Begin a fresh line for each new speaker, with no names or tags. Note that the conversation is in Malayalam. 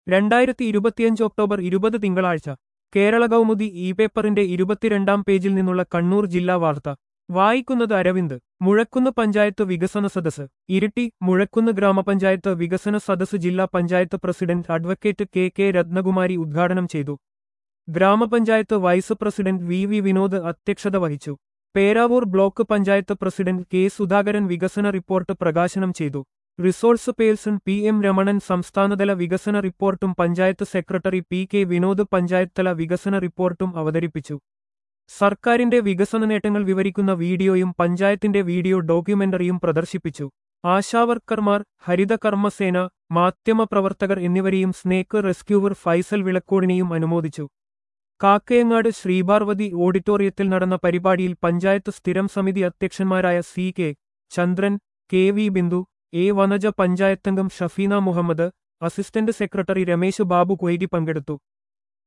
രണ്ടായിരത്തി ഇരുപത്തിയഞ്ച് ഒക്ടോബർ ഇരുപത് തിങ്കളാഴ്ച കേരള കൗമുദി ഇ പേപ്പറിന്റെ ഇരുപത്തിരണ്ടാം പേജിൽ നിന്നുള്ള കണ്ണൂർ ജില്ലാ വാർത്ത വായിക്കുന്നത് അരവിന്ദ് മുഴക്കുന്ന് പഞ്ചായത്ത് വികസന സദസ് ഇരിട്ടി മുഴക്കുന്ന് ഗ്രാമപഞ്ചായത്ത് വികസന സദസ് ജില്ലാ panchayat president advocate K K Rathnakumari ഉദ്ഘാടനം ചെയ്തു ഗ്രാമപഞ്ചായത്ത് vice president V V Vinod അധ്യക്ഷത വഹിച്ചു Peravoor block panchayat president K Sudhakaran വികസന റിപ്പോർട്ട് പ്രകാശനം ചെയ്തു resource person P M Ramanan സംസ്ഥാനതല വികസന റിപ്പോർട്ടും panchayat secretary P K Vinod പഞ്ചായത്തല വികസന റിപ്പോർട്ടും അവതരിപ്പിച്ചു സർക്കാരിന്റെ വികസന നേട്ടങ്ങൾ വിവരിക്കുന്ന വീഡിയോയും പഞ്ചായത്തിന്റെ വീഡിയോ ഡോക്യുമെന്ററിയും പ്രദർശിപ്പിച്ചു ആശാവർക്കർമാർ ഹരിത കർമ്മസേന മാധ്യമപ്രവർത്തകർ എന്നിവരെയും സ്നേക്ക് റെസ്ക്യൂവർ ഫൈസൽ വിളക്കോടിനെയും അനുമോദിച്ചു കാക്കയങ്ങാട് ശ്രീപാർവതി ഓഡിറ്റോറിയത്തിൽ നടന്ന പരിപാടിയിൽ പഞ്ചായത്ത് സ്ഥിരം സമിതി അധ്യക്ഷന്മാരായ C K Chandran K V Bindu A Vanaja പഞ്ചായത്തംഗം ഷഫീന മുഹമ്മദ് അസിസ്റ്റന്റ് സെക്രട്ടറി രമേശ് ബാബു കൊയ്രി പങ്കെടുത്തു